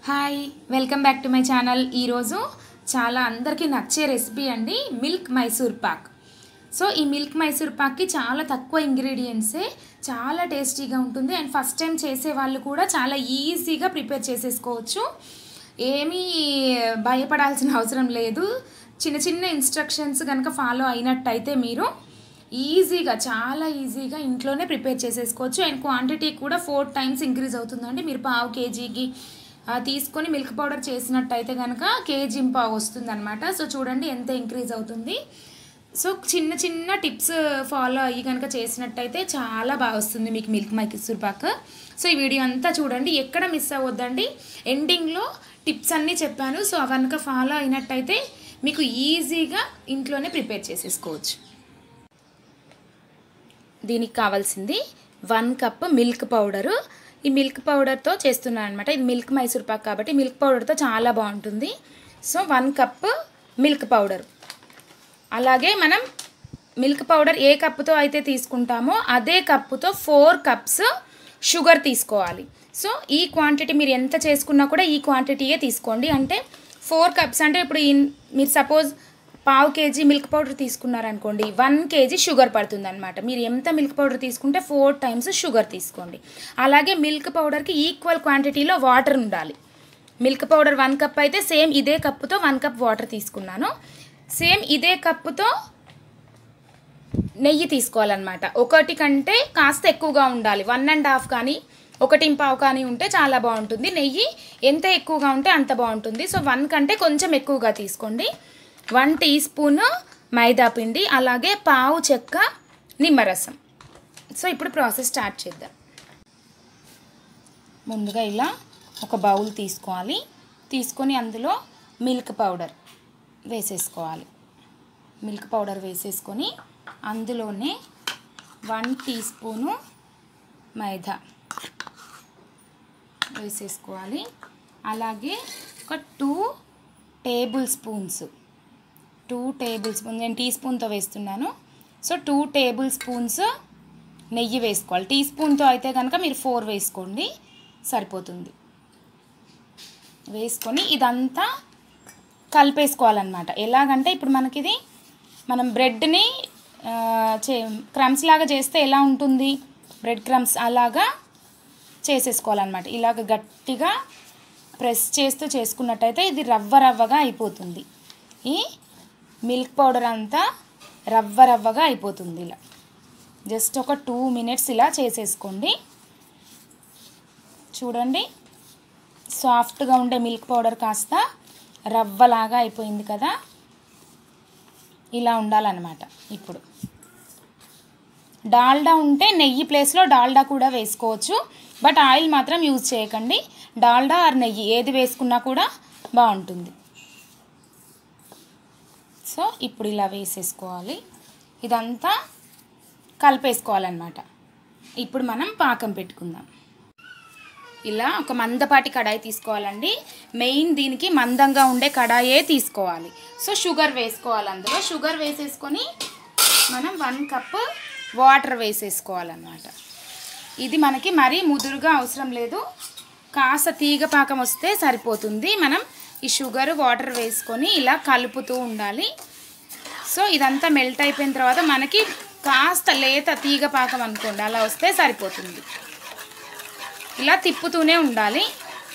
hi welcome back to my channel ఈరోజు చాలా అందరికీ నచ్చే రెసిపీ అండి మిల్క్ మైసూర్ పాక్ సో ఈ మిల్క్ మైసూర్ పాక్కి చాలా తక్కువ ఇంగ్రీడియంట్సే చాలా టేస్టీగా ఉంటుంది అండ్ ఫస్ట్ టైం చేసే వాళ్ళు కూడా చాలా ఈజీగా ప్రిపేర్ చేసేసుకోవచ్చు ఏమీ భయపడాల్సిన అవసరం లేదు చిన్న చిన్న ఇన్స్ట్రక్షన్స్ కనుక ఫాలో అయినట్టయితే మీరు ఈజీగా చాలా ఈజీగా ఇంట్లోనే ప్రిపేర్ చేసేసుకోవచ్చు అండ్ క్వాంటిటీ కూడా ఫోర్ టైమ్స్ ఇంక్రీజ్ అవుతుందండి మీరు పావు కేజీకి ఆ, తీసుకొని మిల్క్ పౌడర్ చేసినట్టయితే కనుక కేజీ పావు వస్తుందన్నమాట సో చూడండి ఎంత ఇంక్రీజ్ అవుతుంది సో చిన్న చిన్న టిప్స్ ఫాలో అయ్యి కనుక చేసినట్టయితే చాలా బాగా వస్తుంది మీకు మిల్క్ మైసూర్ పాక్ సో ఈ వీడియో అంతా చూడండి ఎక్కడ మిస్ అవ్వద్దండి ఎండింగ్లో టిప్స్ అన్నీ చెప్పాను సో అవి కనుక ఫాలో అయినట్టయితే మీకు ఈజీగా ఇంట్లోనే ప్రిపేర్ చేసేసుకోవచ్చు దీనికి కావాల్సింది వన్ కప్ మిల్క్ పౌడరు ఈ మిల్క్ పౌడర్తో చేస్తున్నాను అనమాట ఇది మిల్క్ మైసూర్ పాక్ కాబట్టి మిల్క్ పౌడర్తో చాలా బాగుంటుంది so one cup milk powder అలాగే మనం మిల్క్ పౌడర్ ఏ కప్పుతో అయితే తీసుకుంటామో అదే కప్పుతో ఫోర్ కప్స్ షుగర్ తీసుకోవాలి సో ఈ క్వాంటిటీ మీరు ఎంత చేసుకున్నా కూడా ఈ క్వాంటిటీయే తీసుకోండి అంటే ఫోర్ కప్స్ అంటే ఇప్పుడు ఇన్- మీరు సపోజ్ పావు కేజీ మిల్క్ పౌడర్ తీసుకున్నారనుకోండి వన్ కేజీ షుగర్ పడుతుంది అనమాట మీరు ఎంత మిల్క్ పౌడర్ తీసుకుంటే ఫోర్ టైమ్స్ షుగర్ తీసుకోండి అలాగే మిల్క్ పౌడర్కి ఈక్వల్ క్వాంటిటీలో వాటర్ ఉండాలి మిల్క్ పౌడర్ వన్ కప్ అయితే సేమ్ ఇదే కప్పుతో వన్ కప్ వాటర్ తీసుకున్నాను సేమ్ ఇదే కప్పుతో నెయ్యి తీసుకోవాలన్నమాట ఒకటి కంటే కాస్త ఎక్కువగా ఉండాలి వన్ అండ్ హాఫ్ కానీ ఒకటి పావు కానీ ఉంటే చాలా బాగుంటుంది నెయ్యి ఎంత ఎక్కువగా ఉంటే అంత బాగుంటుంది సో వన్ కంటే కొంచెం ఎక్కువగా తీసుకోండి వన్ టీ స్పూన్ మైదా పిండి అలాగే పావు చెక్క నిమ్మరసం సో ఇప్పుడు ప్రాసెస్ స్టార్ట్ చేద్దాం ముందుగా ఇలా ఒక బౌల్ తీసుకోవాలి తీసుకొని అందులో మిల్క్ పౌడర్ వేసేసుకోవాలి మిల్క్ పౌడర్ వేసేసుకొని అందులోనే వన్ టీ స్పూను మైదా వేసేసుకోవాలి అలాగే ఒక two tablespoons two tablespoon నేను టీ స్పూన్తో వేస్తున్నాను సో టూ టేబుల్ స్పూన్స్ నెయ్యి వేసుకోవాలి టీ స్పూన్తో అయితే కనుక మీరు ఫోర్ వేసుకోండి సరిపోతుంది వేసుకొని ఇదంతా కలిపేసుకోవాలన్నమాట ఎలాగంటే ఇప్పుడు మనకి ఇది మనం బ్రెడ్ని ఆ, చే క్రమ్స్ లాగా చేస్తే ఎలా ఉంటుంది బ్రెడ్ క్రమ్స్ అలాగా చేసేసుకోవాలన్నమాట ఇలాగ గట్టిగా ప్రెస్ చేస్తూ చేసుకున్నట్టయితే ఇది రవ్వ రవ్వగా అయిపోతుంది ఈ మిల్క్ పౌడర్ అంతా రవ్వ రవ్వగా అయిపోతుంది ఇలా జస్ట్ ఒక టూ మినిట్స్ ఇలా చేసేసుకోండి చూడండి సాఫ్ట్గా ఉండే మిల్క్ పౌడర్ కాస్త రవ్వలాగా అయిపోయింది కదా ఇలా ఉండాలన్నమాట ఇప్పుడు డాల్డా ఉంటే నెయ్యి ప్లేస్లో డాల్డా కూడా వేసుకోవచ్చు బట్ ఆయిల్ మాత్రం యూజ్ చేయకండి డాల్డా ఆర్ నెయ్యి ఏది వేసుకున్నా కూడా బాగుంటుంది సో ఇప్పుడు ఇలా వేసేసుకోవాలి ఇదంతా కలిపేసుకోవాలన్నమాట ఇప్పుడు మనం పాకం పెట్టుకుందాం ఇలా ఒక మందపాటి కడాయి తీసుకోవాలండి మెయిన్ దీనికి మందంగా ఉండే కడాయే తీసుకోవాలి సో షుగర్ వేసుకోవాలి అందులో షుగర్ వేసేసుకొని మనం వన్ కప్ వాటర్ వేసేసుకోవాలన్నమాట ఇది మనకి మరీ ముదురుగా అవసరం లేదు కాస్త తీగ పాకం వస్తే సరిపోతుంది మనం ఈ షుగర్ వాటర్ వేసుకొని ఇలా కలుపుతూ ఉండాలి సో ఇదంతా మెల్ట్ అయిపోయిన తర్వాత మనకి కాస్త లేత తీగ పాకం అనుకోండి అలా వస్తే సరిపోతుంది ఇలా తిప్పుతూనే ఉండాలి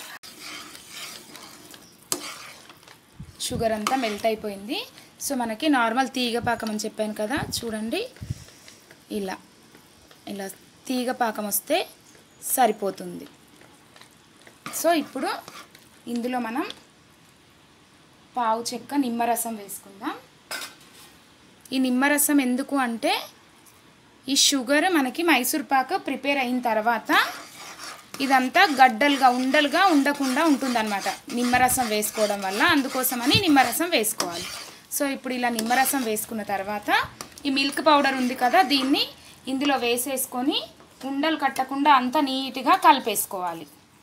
షుగర్ అంతా మెల్ట్ అయిపోయింది సో మనకి నార్మల్ తీగ పాకం అని చెప్పాను కదా చూడండి ఇలా ఇలా తీగ పాకం వస్తే సరిపోతుంది సో ఇప్పుడు ఇందులో మనం పావు చెక్క నిమ్మరసం వేసుకుందాం ఈ నిమ్మరసం ఎందుకు అంటే ఈ షుగర్ మనకి మైసూర్ పాక్ ప్రిపేర్ అయిన తర్వాత ఇదంతా గడ్డలుగా ఉండలుగా ఉండకుండా ఉంటుందన్నమాట నిమ్మరసం వేసుకోవడం వల్ల అందుకోసమని నిమ్మరసం వేసుకోవాలి సో ఇప్పుడు ఇలా నిమ్మరసం వేసుకున్న తర్వాత ఈ మిల్క్ పౌడర్ ఉంది కదా దీన్ని ఇందులో వేసేసుకొని ఉండలు కట్టకుండా అంతా నీట్గా కలిపేసుకోవాలి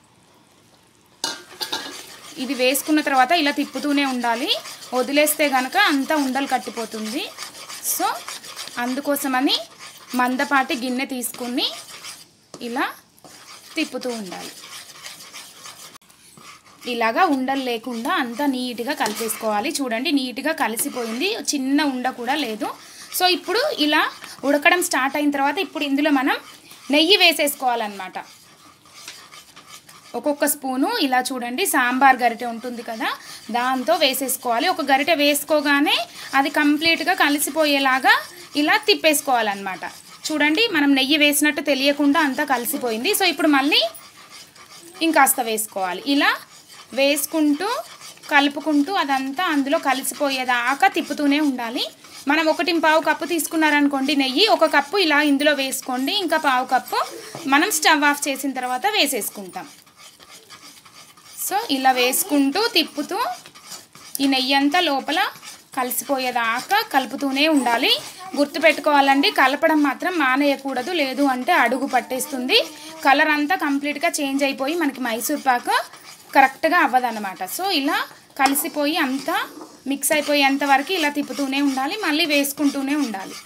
ఇది వేసుకున్న తర్వాత ఇలా తిప్పుతూనే ఉండాలి వదిలేస్తే కనుక అంతా ఉండలు కట్టిపోతుంది సో అందుకోసమని మందపాటి గిన్నె తీసుకుని ఇలా తిప్పుతూ ఉండాలి ఇలాగా ఉండలు లేకుండా అంతా నీట్గా కలిపేసుకోవాలి చూడండి నీట్గా కలిసిపోయింది చిన్న ఉండ కూడా లేదు సో ఇప్పుడు ఇలా ఉడకడం స్టార్ట్ అయిన తర్వాత ఇప్పుడు ఇందులో మనం నెయ్యి వేసేసుకోవాలన్నమాట ఒక్కొక్క స్పూను ఇలా చూడండి సాంబార్ గరిటె ఉంటుంది కదా దాంతో వేసేసుకోవాలి ఒక గరిటె వేసుకోగానే అది కంప్లీట్గా కలిసిపోయేలాగా ఇలా తిప్పేసుకోవాలన్నమాట చూడండి మనం నెయ్యి వేసినట్టు తెలియకుండా అంతా కలిసిపోయింది సో ఇప్పుడు మళ్ళీ ఇంకాస్త వేసుకోవాలి ఇలా వేసుకుంటూ కలుపుకుంటూ అదంతా అందులో కలిసిపోయేదాకా తిప్పుతూనే ఉండాలి మనం ఒకటి పావు కప్పు తీసుకున్నారనుకోండి నెయ్యి ఒక కప్పు ఇలా ఇందులో వేసుకోండి ఇంకా పావు కప్పు మనం స్టవ్ ఆఫ్ చేసిన తర్వాత వేసేసుకుంటాం సో ఇలా వేసుకుంటూ తిప్పుతూ ఈ నెయ్యి అంతా లోపల కలిసిపోయేదాకా కలుపుతూనే ఉండాలి గుర్తుపెట్టుకోవాలండి కలపడం మాత్రం మానేయకూడదు లేదు అంటే అడుగు పట్టేస్తుంది కలర్ అంతా కంప్లీట్గా చేంజ్ అయిపోయి మనకి మైసూర్ పాక్ కరెక్ట్గా అవ్వదన్నమాట సో ఇలా కలిసిపోయి అంతా మిక్స్ అయిపోయేంత వరకు ఇలా తిప్పుతూనే ఉండాలి మళ్ళీ వేసుకుంటూనే ఉండాలి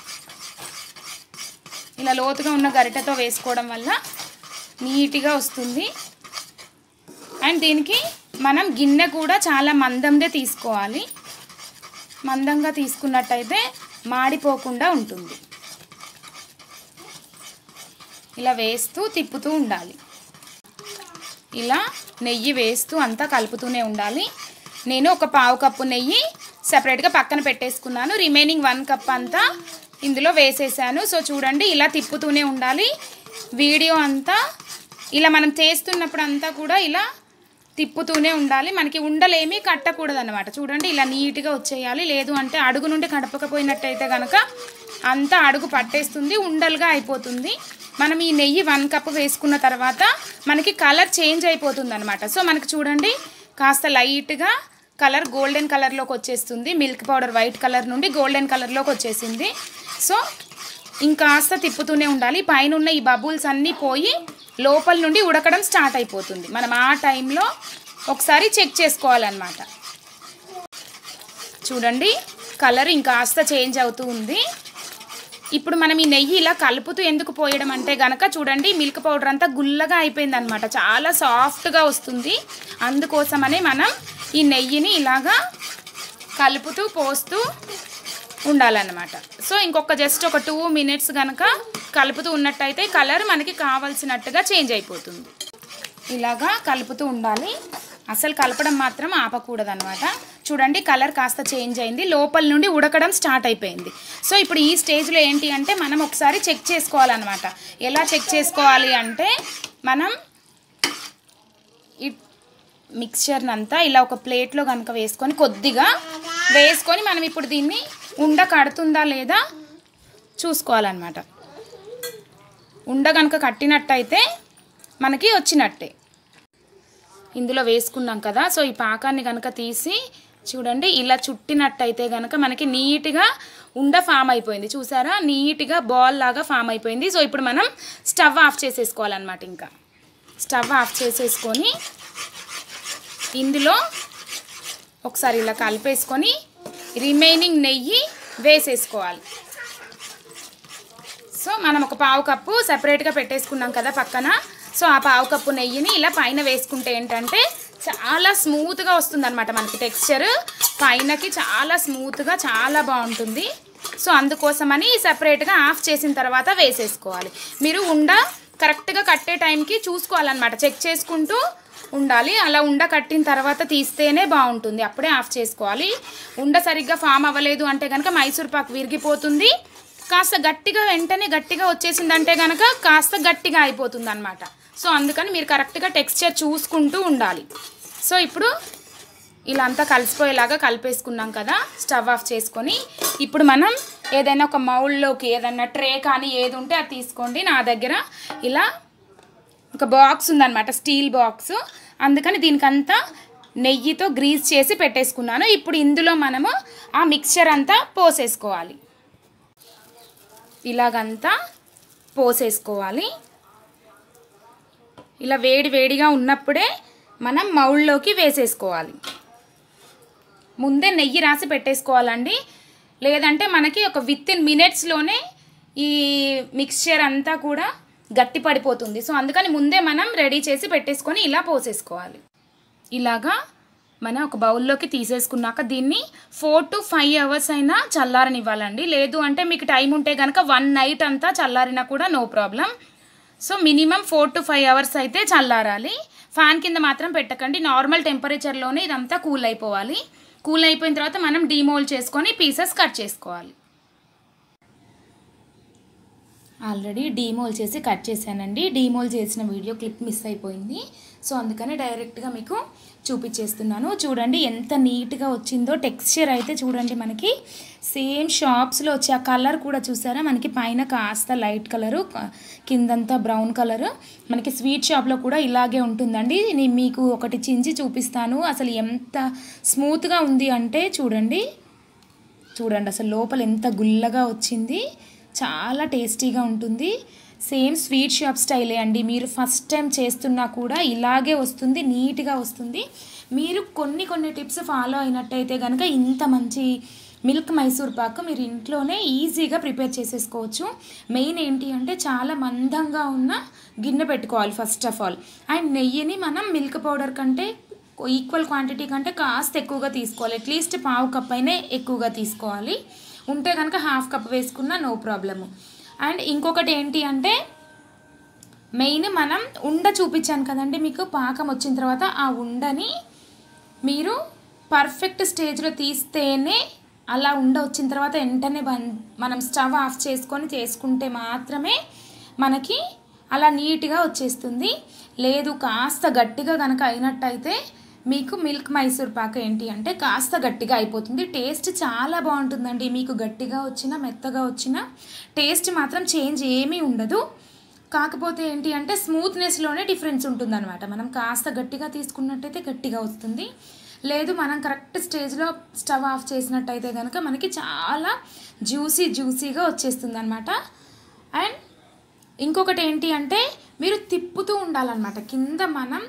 ఇలా లోతుగా ఉన్న గరిటెతో వేసుకోవడం వల్ల నీట్గా వస్తుంది అండ్ దీనికి మనం గిన్నె కూడా చాలా మందందే తీసుకోవాలి మందంగా తీసుకున్నట్టయితే మాడిపోకుండా ఉంటుంది ఇలా వేస్తూ తిప్పుతూ ఉండాలి ఇలా నెయ్యి వేస్తూ అంతా కలుపుతూనే ఉండాలి నేను ఒక పావు కప్పు నెయ్యి సపరేట్గా పక్కన పెట్టేసుకున్నాను రిమైనింగ్ వన్ కప్ అంతా ఇందులో వేసేసాను సో చూడండి ఇలా తిప్పుతూనే ఉండాలి వీడియో అంతా ఇలా మనం చేస్తున్నప్పుడు అంతా కూడా ఇలా తిప్పుతూనే ఉండాలి మనకి ఉండలేమీ కట్టకూడదు అనమాట చూడండి ఇలా నీట్గా వచ్చేయాలి లేదు అంటే అడుగు నుండి కడపకపోయినట్టయితే కనుక అంతా అడుగు పట్టేస్తుంది ఉండలుగా అయిపోతుంది మనం ఈ నెయ్యి వన్ కప్ వేసుకున్న తర్వాత మనకి కలర్ చేంజ్ అయిపోతుంది అనమాట సో మనకి చూడండి కాస్త లైట్గా కలర్ గోల్డెన్ కలర్లోకి వచ్చేస్తుంది మిల్క్ పౌడర్ వైట్ కలర్ నుండి గోల్డెన్ కలర్లోకి వచ్చేసింది సో ఇంకాస్త తిప్పుతూనే ఉండాలి పైన ఉన్న ఈ బబుల్స్ అన్నీ పోయి లోపల నుండి ఉడకడం స్టార్ట్ అయిపోతుంది మనం ఆ టైంలో ఒకసారి చెక్ చేసుకోవాలన్నమాట చూడండి కలర్ ఇంకాస్త చేంజ్ అవుతూ ఉంది ఇప్పుడు మనం ఈ నెయ్యి ఇలా కలుపుతూ ఎందుకు పోయడం అంటే గనక చూడండి మిల్క్ పౌడర్ అంతా గుల్లగా అయిపోయింది అనమాట చాలా సాఫ్ట్గా వస్తుంది అందుకోసమనే మనం ఈ నెయ్యిని ఇలాగా కలుపుతూ పోస్తూ ఉండాలన్నమాట సో ఇంకొక జస్ట్ ఒక టూ మినిట్స్ కనుక కలుపుతూ ఉన్నట్టయితే కలర్ మనకి కావాల్సినట్టుగా చేంజ్ అయిపోతుంది ఇలాగా కలుపుతూ ఉండాలి అసలు కలపడం మాత్రం ఆపకూడదు అనమాట చూడండి కలర్ కాస్త చేంజ్ అయింది లోపల నుండి ఉడకడం స్టార్ట్ అయిపోయింది సో ఇప్పుడు ఈ స్టేజ్లో ఏంటి అంటే మనం ఒకసారి చెక్ చేసుకోవాలన్నమాట ఎలా చెక్ చేసుకోవాలి అంటే మనం ఈ మిక్చర్ని అంతా ఇలా ఒక ప్లేట్లో కనుక వేసుకొని కొద్దిగా వేసుకొని మనం ఇప్పుడు దీన్ని ఉండ కడుతుందా లేదా చూసుకోవాలన్నమాట ఉండ కనుక కట్టినట్టయితే మనకి వచ్చినట్టే ఇందులో వేసుకున్నాం కదా సో ఈ పాకాన్ని కనుక తీసి చూడండి ఇలా చుట్టినట్టయితే కనుక మనకి నీట్గా ఉండ ఫామ్ అయిపోయింది చూసారా నీట్గా బాల్ లాగా ఫామ్ అయిపోయింది సో ఇప్పుడు మనం స్టవ్ ఆఫ్ చేసేసుకోవాలన్నమాట ఇంకా స్టవ్ ఆఫ్ చేసేసుకొని ఇందులో ఒకసారి ఇలా కలిపేసుకొని రిమైనింగ్ నెయ్యి వేసేసుకోవాలి సో మనం ఒక పావు కప్పు సపరేట్గా పెట్టేసుకున్నాం కదా పక్కన సో ఆ పావు కప్పు నెయ్యిని ఇలా పైన వేసుకుంటే ఏంటంటే చాలా స్మూత్గా వస్తుందన్నమాట మనకి టెక్స్చర్ పైనకి చాలా స్మూత్గా చాలా బాగుంటుంది సో అందుకోసమని సపరేట్గా ఆఫ్ చేసిన తర్వాత వేసేసుకోవాలి మీరు ఉండ కరెక్ట్గా కట్టే టైంకి చూసుకోవాలన్నమాట చెక్ చేసుకుంటూ ఉండాలి అలా ఉండ కట్టిన తర్వాత తీస్తేనే బాగుంటుంది అప్పుడే ఆఫ్ చేసుకోవాలి ఉండ సరిగ్గా ఫామ్ అవ్వలేదు అంటే కనుక మైసూర్ పాక్ విరిగిపోతుంది కాస్త గట్టిగా వెంటనే గట్టిగా వచ్చేసిందంటే కనుక కాస్త గట్టిగా అయిపోతుంది అనమాట సో అందుకని మీరు కరెక్ట్గా టెక్స్చర్ చూసుకుంటూ ఉండాలి సో ఇప్పుడు ఇలా అంతా కలిసిపోయేలాగా కలిపేసుకున్నాం కదా స్టవ్ ఆఫ్ చేసుకొని ఇప్పుడు మనం ఏదైనా ఒక మౌల్లోకి ఏదైనా ట్రే కానీ ఏది ఉంటే అది తీసుకోండి నా దగ్గర ఇలా ఒక బాక్స్ ఉందన్నమాట స్టీల్ బాక్స్ అందుకని దీనికంతా నెయ్యితో గ్రీజ్ చేసి పెట్టేసుకున్నాను ఇప్పుడు ఇందులో మనము ఆ మిక్చర్ అంతా పోసేసుకోవాలి ఇలాగంతా పోసేసుకోవాలి ఇలా వేడి వేడిగా ఉన్నప్పుడే మనం మౌల్లోకి వేసేసుకోవాలి ముందే నెయ్యి రాసి పెట్టేసుకోవాలండి లేదంటే మనకి ఒక విత్ ఇన్ మినిట్స్లోనే ఈ మిక్స్చర్ అంతా కూడా గట్టి పడిపోతుంది సో అందుకని ముందే మనం రెడీ చేసి పెట్టేసుకొని ఇలా పోసేసుకోవాలి ఇలాగా మనం ఒక బౌల్లోకి తీసేసుకున్నాక దీన్ని ఫోర్ టు ఫైవ్ అవర్స్ అయినా చల్లారనివ్వాలండి లేదు అంటే మీకు టైం ఉంటే కనుక వన్ నైట్ అంతా చల్లారినా కూడా no problem so minimum four to five hours అయితే చల్లారాలి ఫ్యాన్ కింద మాత్రం పెట్టకండి నార్మల్ టెంపరేచర్లోనే ఇదంతా కూల్ అయిపోవాలి కూల్ అయిపోయిన తర్వాత మనం డీమోల్డ్ చేసుకొని పీసెస్ కట్ చేసుకోవాలి ఆల్రెడీ డీమోల్ చేసి కట్ చేశానండి డీమోల్ చేసిన వీడియో క్లిప్ మిస్ అయిపోయింది సో అందుకని డైరెక్ట్గా మీకు చూపించేస్తున్నాను చూడండి ఎంత నీట్గా వచ్చిందో టెక్స్చర్ అయితే చూడండి మనకి సేమ్ షాప్స్లో వచ్చే ఆ కలర్ కూడా చూసారా మనకి పైన కాస్త లైట్ కలరు కిందంతా బ్రౌన్ కలరు మనకి స్వీట్ షాప్లో కూడా ఇలాగే ఉంటుందండి నేను మీకు ఒకటి చించి చూపిస్తాను అసలు ఎంత స్మూత్గా ఉంది అంటే చూడండి చూడండి అసలు లోపల ఎంత గుల్లగా వచ్చింది చాలా టేస్టీగా ఉంటుంది సేమ్ స్వీట్ షాప్ స్టైలే అండి మీరు ఫస్ట్ టైం చేస్తున్నా కూడా ఇలాగే వస్తుంది నీట్గా వస్తుంది మీరు కొన్ని కొన్ని టిప్స్ ఫాలో అయినట్టయితే కనుక ఇంత మంచి మిల్క్ మైసూర్ పాక్ మీరు ఇంట్లోనే ఈజీగా ప్రిపేర్ చేసేసుకోవచ్చు మెయిన్ ఏంటి అంటే చాలా మందంగా ఉన్న గిన్నె పెట్టుకోవాలి ఫస్ట్ ఆఫ్ ఆల్ అండ్ నెయ్యిని మనం మిల్క్ పౌడర్ కంటే ఈక్వల్ క్వాంటిటీ కంటే కాస్త ఎక్కువగా తీసుకోవాలి అట్లీస్ట్ పావు కప్ అయినా ఎక్కువగా తీసుకోవాలి ఉంటే కనుక హాఫ్ కప్ వేసుకున్నా నో ప్రాబ్లము అండ్ ఇంకొకటి ఏంటి అంటే మెయిన్ మనం ఉండ చూపించాను కదండి మీకు పాకం వచ్చిన తర్వాత ఆ ఉండని మీరు పర్ఫెక్ట్ స్టేజ్లో తీస్తేనే అలా ఉండ వచ్చిన తర్వాత వెంటనే బన్ మనం స్టవ్ ఆఫ్ చేసుకొని చేసుకుంటే మాత్రమే మనకి అలా నీట్గా వచ్చేస్తుంది లేదు కాస్త గట్టిగా కనుక అయినట్టయితే మీకు మిల్క్ మైసూర్ పాక ఏంటి అంటే కాస్త గట్టిగా అయిపోతుంది టేస్ట్ చాలా బాగుంటుందండి మీకు గట్టిగా వచ్చినా మెత్తగా వచ్చినా టేస్ట్ మాత్రం చేంజ్ ఏమీ ఉండదు కాకపోతే ఏంటి అంటే స్మూత్నెస్లోనే డిఫరెన్స్ ఉంటుందన్నమాట మనం కాస్త గట్టిగా తీసుకున్నట్టయితే గట్టిగా వస్తుంది లేదు మనం కరెక్ట్ స్టేజ్లో స్టవ్ ఆఫ్ చేసినట్టయితే కనుక మనకి చాలా జ్యూసీ జ్యూసీగా వచ్చేస్తుంది అనమాట అండ్ ఇంకొకటి ఏంటి అంటే మీరు తిప్పుతూ ఉండాలన్నమాట కింద మనం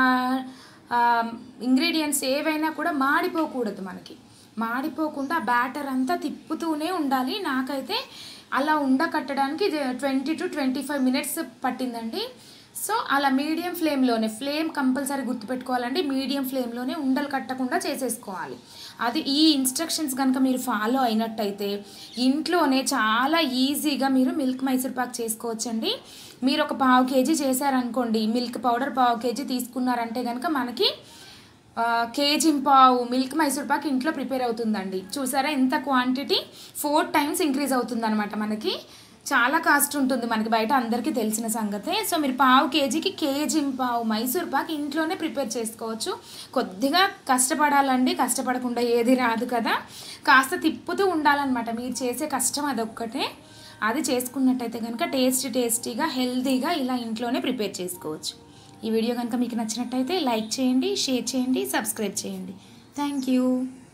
ఇంగ్రీడియంట్స్ ఏవైనా కూడా మాడిపోకూడదు మనకి మాడిపోకుండా బ్యాటర్ అంతా తిప్పుతూనే ఉండాలి నాకైతే అలా ఉండ కట్టడానికి twenty to twenty five minutes పట్టిందండి సో అలా మీడియం ఫ్లేమ్లోనే ఫ్లేమ్ కంపల్సరీ గుర్తుపెట్టుకోవాలండి మీడియం ఫ్లేమ్లోనే ఉండలు కట్టకుండా చేసేసుకోవాలి అది ఈ ఇన్స్ట్రక్షన్స్ కనుక మీరు ఫాలో అయినట్టయితే ఇంట్లోనే చాలా ఈజీగా మీరు మిల్క్ మైసూర్ పాక్ చేసుకోవచ్చండి మీరు ఒక పావు కేజీ చేశారనుకోండి మిల్క్ పౌడర్ పావు కేజీ తీసుకున్నారంటే కనుక మనకి కేజీ పావు మిల్క్ మైసూర్ పాక్ ఇంట్లో ప్రిపేర్ అవుతుందండి చూసారా ఎంత క్వాంటిటీ ఫోర్ టైమ్స్ ఇంక్రీజ్ అవుతుందన్నమాట మనకి చాలా కాస్ట్ ఉంటుంది మనకి బయట అందరికీ తెలిసిన సంగతే సో మీరు పావు కేజీకి కేజీ పావు మైసూర్ పాక్ ఇంట్లోనే ప్రిపేర్ చేసుకోవచ్చు కొద్దిగా కష్టపడాలండి కష్టపడకుండా ఏది రాదు కదా కాస్త తిప్పుతూ ఉండాలన్నమాట మీరు చేసే కష్టం అదొక్కటే అది చేసుకున్నట్టయితే కనుక టేస్టీ టేస్టీగా హెల్తీగా ఇలా ఇంట్లోనే ప్రిపేర్ చేసుకోవచ్చు ఈ వీడియో కనుక మీకు నచ్చినట్టయితే లైక్ చేయండి షేర్ చేయండి సబ్స్క్రైబ్ చేయండి థ్యాంక్ యూ